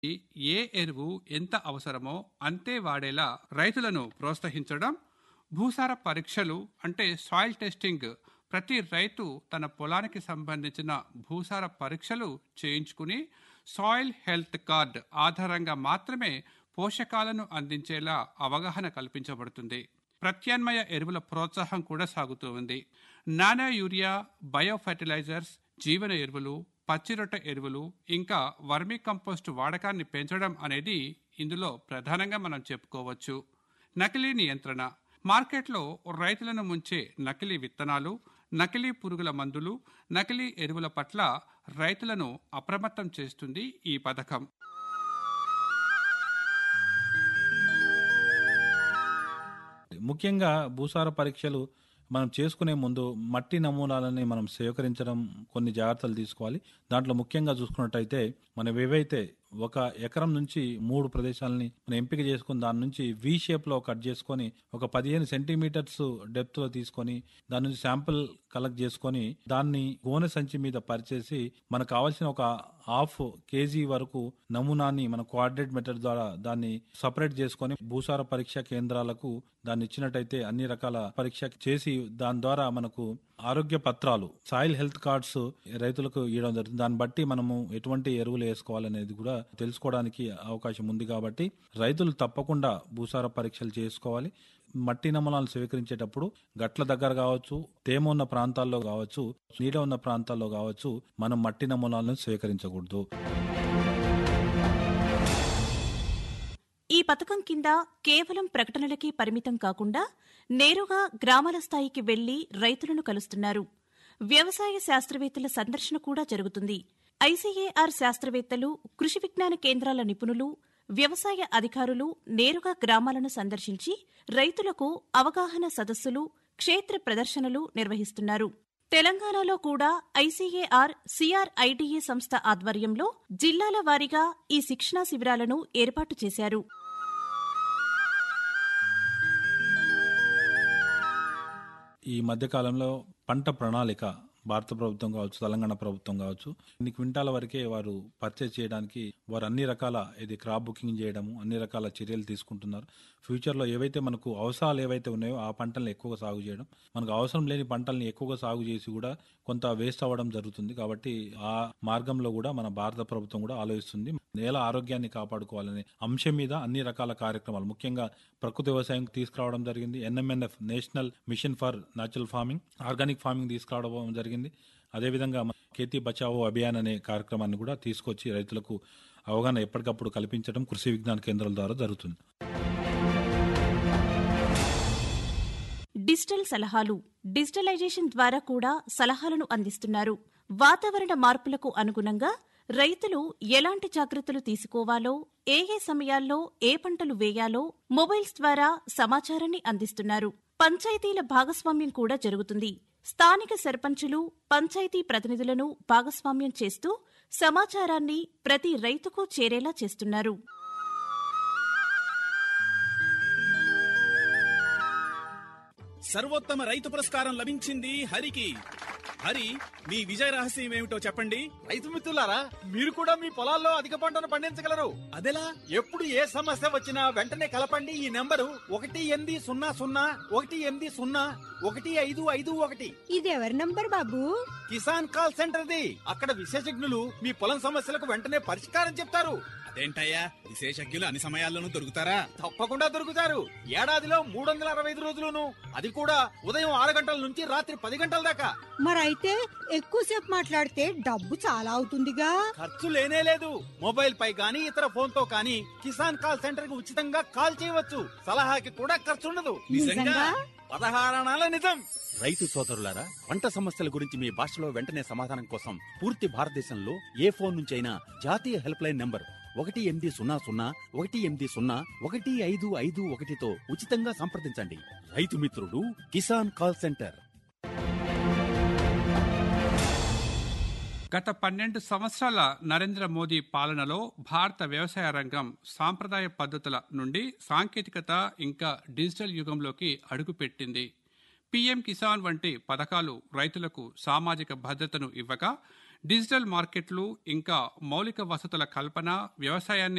ఏ ఎరువు ఎంత అవసరమో అంతే వాడేలా రైతులను ప్రోత్సహించడం భూసార పరీక్షలు అంటే సాయిల్ టెస్టింగ్ ప్రతి రైతు తన పొలానికి సంబంధించిన భూసార పరీక్షలు చేయించుకుని సాయిల్ హెల్త్ కార్డ్ ఆధారంగా మాత్రమే పోషకాలను అందించేలా అవగాహన కల్పించబడుతుంది ప్రత్యామ్నాయ ఎరువుల ప్రోత్సాహం కూడా సాగుతూ ఉంది నానో యూరియా బయో ఫెర్టిలైజర్స్ జీవన ఎరువులు పచ్చిరొట్ట ఎరువులు ఇంకా వర్మీ కంపోస్ట్ వాడకాన్ని పెంచడం అనేది ఇందులో ప్రధానంగా మనం చెప్పుకోవచ్చు నకిలీ నియంత్రణ మార్కెట్లో రైతులను ముంచే నకిలీ విత్తనాలు నకిలీ పురుగుల మందులు నకిలీ ఎరువుల పట్ల రైతులను అప్రమత్తం చేస్తుంది ఈ పథకం ముఖ్యంగా భూసార పరీక్షలు మనం చేసుకునే ముందు మట్టి నమూనాలని మనం సేకరించడం కొన్ని జాగ్రత్తలు తీసుకోవాలి దాంట్లో ముఖ్యంగా చూసుకున్నట్టయితే మనం ఏవైతే ఒక ఎకరం నుంచి మూడు ప్రదేశాలని మనం ఎంపిక చేసుకుని దాని నుంచి వి షేప్ లో కట్ చేసుకొని ఒక పదిహేను సెంటీమీటర్స్ డెప్త్ లో తీసుకొని దాని నుంచి శాంపిల్ కలెక్ట్ చేసుకొని దాన్ని గోనె సంచి మీద పరిచేసి మనకు కావాల్సిన ఒక హాఫ్ కేజీ వరకు నమూనాని మన కోఆర్డినేట్ మెథడ్ ద్వారా దాన్ని సపరేట్ చేసుకొని భూసార పరీక్ష కేంద్రాలకు దాన్ని ఇచ్చినట్టయితే అన్ని రకాల పరీక్ష చేసి దాని ద్వారా మనకు ఆరోగ్య పత్రాలు సాయిల్ హెల్త్ కార్డ్స్ రైతులకు ఇవ్వడం జరుగుతుంది దాన్ని బట్టి మనము ఎటువంటి ఎరువులు వేసుకోవాలనేది కూడా తెలుసుకోవడానికి అవకాశం ఉంది కాబట్టి రైతులు తప్పకుండా భూసార పరీక్షలు చేసుకోవాలి మట్టి నమూనాలు స్వీకరించేటప్పుడు గట్ల దగ్గర కావచ్చు తేమ ఉన్న ప్రాంతాల్లో కావచ్చు నీడ ఉన్న ప్రాంతాల్లో కావచ్చు మనం మట్టి నమూనాలను స్వీకరించకూడదు ఈ పథకం కింద కేవలం ప్రకటనలకే పరిమితం కాకుండా నేరుగా గ్రామాల స్థాయికి వెళ్లి రైతులను కలుస్తున్నారు వ్యవసాయ శాస్త్రవేత్తల సందర్శన కూడా జరుగుతుంది ఐసీఏఆర్ శాస్త్రవేత్తలు కృషి విజ్ఞాన కేంద్రాల నిపుణులు వ్యవసాయ అధికారులు నేరుగా గ్రామాలను సందర్శించి రైతులకు అవగాహన సదస్సులు క్షేత్ర ప్రదర్శనలు నిర్వహిస్తున్నారు తెలంగాణలో కూడా ఐసీఏఆర్ సిఆర్ఐడిఏ సంస్థ ఆధ్వర్యంలో జిల్లాల వారీగా ఈ శిక్షణా శిబిరాలను ఏర్పాటు చేశారు ఈ మధ్య కాలంలో పంట ప్రణాళిక భారత ప్రభుత్వం కావచ్చు తెలంగాణ ప్రభుత్వం కావచ్చు ఇన్ని క్వింటాల వరకే వారు పర్చేజ్ చేయడానికి వారు అన్ని రకాల ఇది క్రాప్ బుకింగ్ చేయడము అన్ని రకాల చర్యలు తీసుకుంటున్నారు ఫ్యూచర్లో ఏవైతే మనకు అవసరాలు ఏవైతే ఉన్నాయో ఆ పంటలను ఎక్కువగా సాగు చేయడం మనకు అవసరం లేని పంటల్ని ఎక్కువగా సాగు చేసి కూడా కొంత వేస్ట్ అవ్వడం జరుగుతుంది కాబట్టి ఆ మార్గంలో కూడా మన భారత ప్రభుత్వం కూడా ఆలోచిస్తుంది నేల ఆరోగ్యాన్ని కాపాడుకోవాలనే అంశం మీద అన్ని రకాల కార్యక్రమాలు ముఖ్యంగా ప్రకృతి వ్యవసాయం తీసుకురావడం జరిగింది NMNF national mission for natural farming organic farming తీసుకురావడం జరిగింది అదేవిధంగా ఖేతీ బచావో అభియాన్ అనే కార్యక్రమాన్ని కూడా తీసుకొచ్చి రైతులకు అవగాహన ఎప్పటికప్పుడు కల్పించడం కృషి విజ్ఞాన కేంద్రాల ద్వారా జరుగుతుంది డిజిటల్ సలహాలు డిజిటలైజేషన్ ద్వారా కూడా సలహాలను అందిస్తున్నారు వాతావరణ మార్పులకు అనుగుణంగా రైతులు ఎలాంటి జాగ్రత్తలు తీసుకోవాలో ఏ ఏ సమయాల్లో ఏ పంటలు వేయాలో మొబైల్స్ ద్వారా సమాచారాన్ని అందిస్తున్నారు పంచాయతీల భాగస్వామ్యం కూడా జరుగుతుంది స్థానిక సర్పంచులు పంచాయతీ ప్రతినిధులను భాగస్వామ్యం చేస్తూ సమాచారాన్ని ప్రతి రైతుకు చేరేలా చేస్తున్నారు సర్వోత్తమ రైతు పురస్కారం లభించింది హరికి హరి మీ విజయ రహస్యం ఏమిటో చెప్పండి రైతు మిత్రులారా మీరు కూడా మీ పొలాల్లో అధిక పంటను పండించగలరు అదెలా ఎప్పుడు ఏ సమస్య వచ్చినా వెంటనే కలపండి ఈ నెంబరు ఒకటి ఎనిమిది సున్నా సున్నా ఒకటి ఎనిమిది సున్నా ఒకటి ఐదు ఐదు ఒకటి ఇది ఎవరి నంబర్ బాబు కిసాన్ కాల్ సెంటర్ది అక్కడ విశేషజ్ఞులు మీ పొలం సమస్యలకు వెంటనే పరిష్కారం చెప్తారు అదేంటయ్యా విశేషజ్ఞులు అన్ని సమయాల్లోనూ దొరుకుతారా తప్పకుండా దొరుకుతారు ఏడాదిలో మూడు వందల అరవై ఐదు రోజులును అది కూడా ఉదయం ఆరు గంటల నుంచి రాత్రి పది గంటల దాకా మరైతే ఎక్కువసేపు మాట్లాడితే డబ్బు చాలా అవుతుందిగా ఖర్చు లేనే లేదు మొబైల్ పై గానీ ఇతర ఫోన్ తో కానీ కిసాన్ కాల్ సెంటర్ కి ఉచితంగా కాల్ చేయవచ్చు సలహాకి కూడా ఖర్చు ఉండదు నిజంగా పదహారణాల నిజం రైతు సోదరులారా పంట సమస్యల గురించి మీ భాషలో వెంటనే సమాధానం కోసం పూర్తి భారతదేశంలో ఏ ఫోన్ నుంచైనా జాతీయ హెల్ప్ లైన్ నంబర్ ఒకటి ఎనిమిది సున్నా సున్నా ఒకటి ఎనిమిది సున్నా ఒకటి ఐదు ఐదు ఒకటితో ఉచితంగా సంప్రదించండి రైతు మిత్రుడు కిసాన్ కాల్ సెంటర్ గత పన్నెండు సంవత్సరాల నరేంద్ర మోదీ పాలనలో భారత వ్యవసాయ రంగం సాంప్రదాయ పద్ధతుల నుండి సాంకేతికత ఇంకా డిజిటల్ యుగంలోకి అడుగుపెట్టింది పీఎం కిసాన్ వంటి పథకాలు రైతులకు సామాజిక భద్రతను ఇవ్వగా డిజిటల్ మార్కెట్లు ఇంకా మౌలిక వసతుల కల్పన వ్యవసాయాన్ని